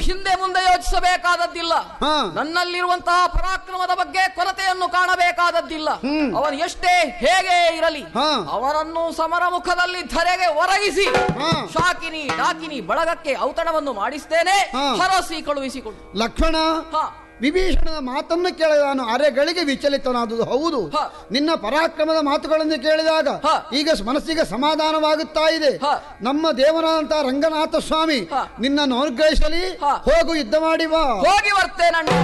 ಹಿಂದೆ ಮುಂದೆ ಯೋಚಿಸಬೇಕಾದದ್ದಿಲ್ಲ ಹಾ. ನನ್ನಲ್ಲಿರುವಂತಹ ಪರಾಕ್ರಮದ ಬಗ್ಗೆ ಕೊರತೆಯನ್ನು ಕಾಣಬೇಕಾದದ್ದಿಲ್ಲ ಹ್ಮ್. ಅವನು ಎಷ್ಟೇ ಹೇಗೆ ಇರಲಿ ಹಾ. ಅವನನ್ನು ಸಮರ ಮುಖದಲ್ಲಿ ಧರೆಗೆ ಒರಗಿಸಿ ಹಾ. ಶಾಕಿನಿ ಡಾಕಿನಿ ಬಳಗಕ್ಕೆ ಔತಣವನ್ನು ಮಾಡಿಸ್ತೇನೆ ಹಾ. ಹರಸಿ ಕಳುಹಿಸಿಕೊಡು ಲಕ್ಷ್ಮಣ ಹಾ. ವಿಭೀಷಣನ ಮಾತನ್ನು ಕೇಳಿದ ನಾನು ಅರೆಗಳಿಗೆ ವಿಚಲಿತನಾದುದು ಹೌದು ಹ. ನಿನ್ನ ಪರಾಕ್ರಮದ ಮಾತುಗಳನ್ನು ಕೇಳಿದಾಗ ಹ. ಈಗ ಮನಸ್ಸಿಗೆ ಸಮಾಧಾನವಾಗುತ್ತಾ ಇದೆ ಹ. ನಮ್ಮ ದೇವರಾದಂತ ರಂಗನಾಥ ಸ್ವಾಮಿ ಹ. ನಿನ್ನನ್ನು ಅನುಗ್ರಹಿಸಲಿ ಹ. ಹೋಗು ಯುದ್ಧ ಮಾಡಿ ಬಾ ಹೋಗಿ ಬರ್ತೇನಣ್ಣ